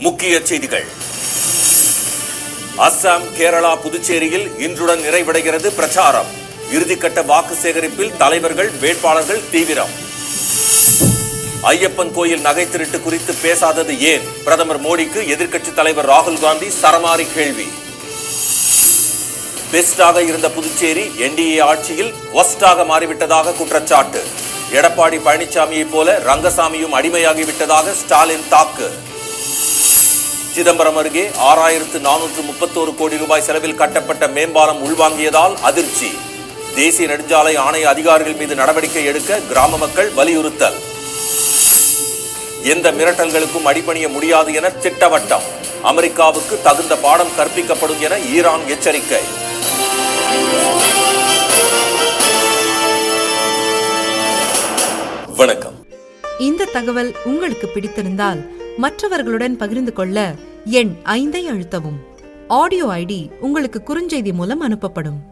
முக்கிய செய்திகள் அஸ்ஸாம் கேரளா புதுச்சேரியில் இன்றுடன் நிறைவடைகிறது பிரச்சாரம் இறுதிக்கட்ட வாக்கு சேகரிப்பில் தலைவர்கள் வேட்பாளர்கள் தீவிரம் ஐயப்பன் கோயில் நகை திருட்டு குறித்து பேசாதது ஏன் பிரதமர் மோடிக்கு எதிர்க்கட்சி தலைவர் ராகுல் காந்தி சரமாரி கேள்வி பெஸ்டாக இருந்த புதுச்சேரி என்டிஏ ஆட்சியில் ஒஸ்டாக மாறிவிட்டதாக குற்றச்சாட்டு எடப்பாடி பழனிசாமியைப் போல ரங்கசாமியும் அடிமையாகிவிட்டதாக ஸ்டாலின் தாக்கு சிதம்பரம் அருகே ஆறாயிரத்து நானூற்று முப்பத்தோரு கோடி ரூபாய் செலவில் கட்டப்பட்ட மேம்பாலம் உள்வாங்கியதால் அதிர்ச்சி தேசிய நெடுஞ்சாலை ஆணைய அதிகாரிகள் மீது நடவடிக்கை எடுக்க கிராம மக்கள் வலியுறுத்தல் எந்த மிரட்டல்களுக்கும் அடிபணிய முடியாது என திட்டவட்டம் அமெரிக்காவுக்கு தகுந்த பாடம் கற்பிக்கப்படும் என ஈரான் எச்சரிக்கை வணக்கம் இந்த தகவல் உங்களுக்கு பிடித்திருந்தால் மற்றவர்களுடன் பகிர்ந்து கொள்ள எண் ஐந்தை அழுத்தவும் ஆடியோ ஐடி உங்களுக்கு குறுஞ்செய்தி மூலம் அனுப்பப்படும்